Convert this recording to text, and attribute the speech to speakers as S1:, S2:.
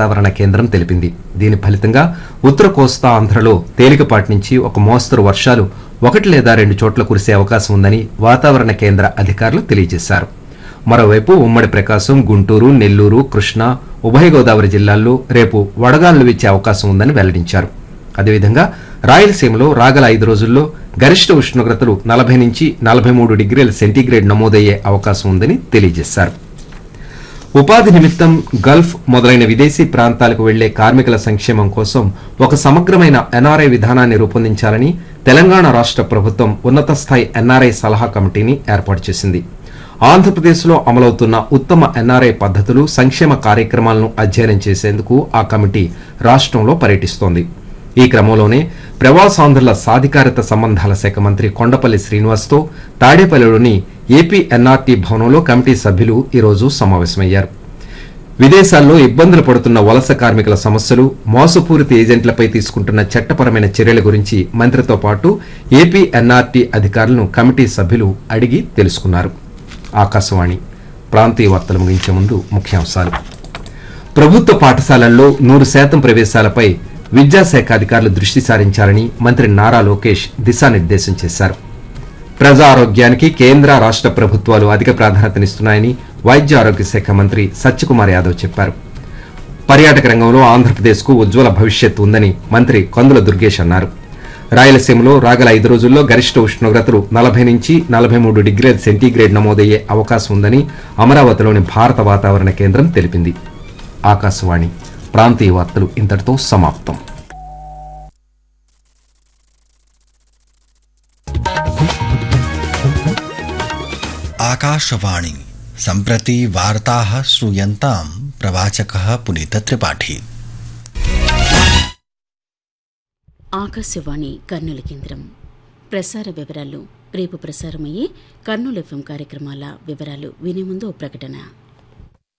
S1: వాతావరణ కేంద్రం తెలిపింది దీని ఫలితంగా ఉత్తర కోస్తా ఆంధ్రలో తేలికపాటి నుంచి ఒక మోస్తరు వర్షాలు ఒకటి లేదా రెండు చోట్ల కురిసే అవకాశం ఉందని వాతావరణ కేంద్ర అధికారులు తెలియజేశారు మరోవైపు ఉమ్మడి ప్రకాశం గుంటూరు నెల్లూరు కృష్ణా ఉభయ గోదావరి జిల్లాల్లో రేపు వడగాలులు వీచే అవకాశం ఉందని వెల్లడించారు అదేవిధంగా రాయలసీమలో రాగల ఐదు రోజుల్లో గరిష్ట ఉష్ణోగ్రతలు నలభై నుంచి నలభై మూడు డిగ్రీల సెంటీగ్రేడ్ నమోదయ్యే అవకాశం ఉందని తెలియజేశారు ఉపాధి నిమిత్తం గల్ఫ్ మొదలైన విదేశీ ప్రాంతాలకు వెళ్లే కార్మికుల సంక్షేమం కోసం ఒక సమగ్రమైన ఎన్ఆర్ఐ విధానాన్ని రూపొందించాలని తెలంగాణ రాష్ట్ర ప్రభుత్వం ఉన్నత స్థాయి ఎన్ఆర్ఐ సలహా కమిటీని ఏర్పాటు చేసింది ఆంధ్రప్రదేశ్లో అమలవుతున్న ఉత్తమ ఎన్ఆర్ఐ పద్ధతులు సంక్షేమ కార్యక్రమాలను అధ్యయనం చేసేందుకు ఆ కమిటీ రాష్ట్రంలో పర్యటిస్తోంది ఈ క్రమంలోనే ప్రవాసాంధ్రుల సాధికారత సంబంధాల శాఖ మంత్రి కొండపల్లి శ్రీనివాస్తో తాడేపల్లిలోని ఏపీ ఎన్ఆర్టీ భవనంలో కమిటీ సభ్యులు ఈరోజు సమావేశమయ్యారు విదేశాల్లో ఇబ్బందులు పడుతున్న వలస కార్మికుల సమస్యలు మోసపూరిత ఏజెంట్లపై తీసుకుంటున్న చట్టపరమైన చర్యల గురించి మంత్రితో పాటు ఏపీ ఎన్ఆర్టీ అధికారులను కమిటీ సభ్యులు అడిగి తెలుసుకున్నారు ఆకాశవాణి ప్రాంతీయ వార్తలు ముగించే ముందు ముఖ్యాంశాలు ప్రభుత్వ పాఠశాలల్లో నూరు శాతం ప్రవేశాలపై విద్యాశాఖ అధికారులు దృష్టి సారించాలని మంత్రి నారా లోకేష్ దిశానిర్దేశం చేశారు ప్రజా ఆరోగ్యానికి కేంద్ర రాష్ట్ర ప్రభుత్వాలు అధిక ప్రాధాన్యతనిస్తున్నాయని వైద్య ఆరోగ్య శాఖ మంత్రి సత్యకుమార్ యాదవ్ చెప్పారు పర్యాటక రంగంలో ఆంధ్రప్రదేశ్కు ఉజ్వల భవిష్యత్తు ఉందని మంత్రి కందుల దుర్గేష్ అన్నారు రాయలసీమలో రాగల ఐదు రోజుల్లో గరిష్ట ఉష్ణోగ్రతలు నలభై నుంచి నలభై మూడు డిగ్రీల సెంటీగ్రేడ్ నమోదయ్యే అవకాశం ఉందని అమరావతిలోని భారత వాతావరణ కేంద్రం తెలిపింది ఆకాశవాణి ప్రాంతీయ వార్తలు ఇంతటితో సమాప్తం
S2: आकाशवाणी सम्प्रति वार्ताः श्रूयन्ताम् प्रवाचकः पुनीतत्रिपाठी
S3: ఆకాశవాణి కర్నూలు కేంద్రం ప్రసార వివరాలు రేపు ప్రసారమయ్యే కర్నూలు ఎఫ్ఎం కార్యక్రమాల వివరాలు వినే ముందు ఓ ప్రకటన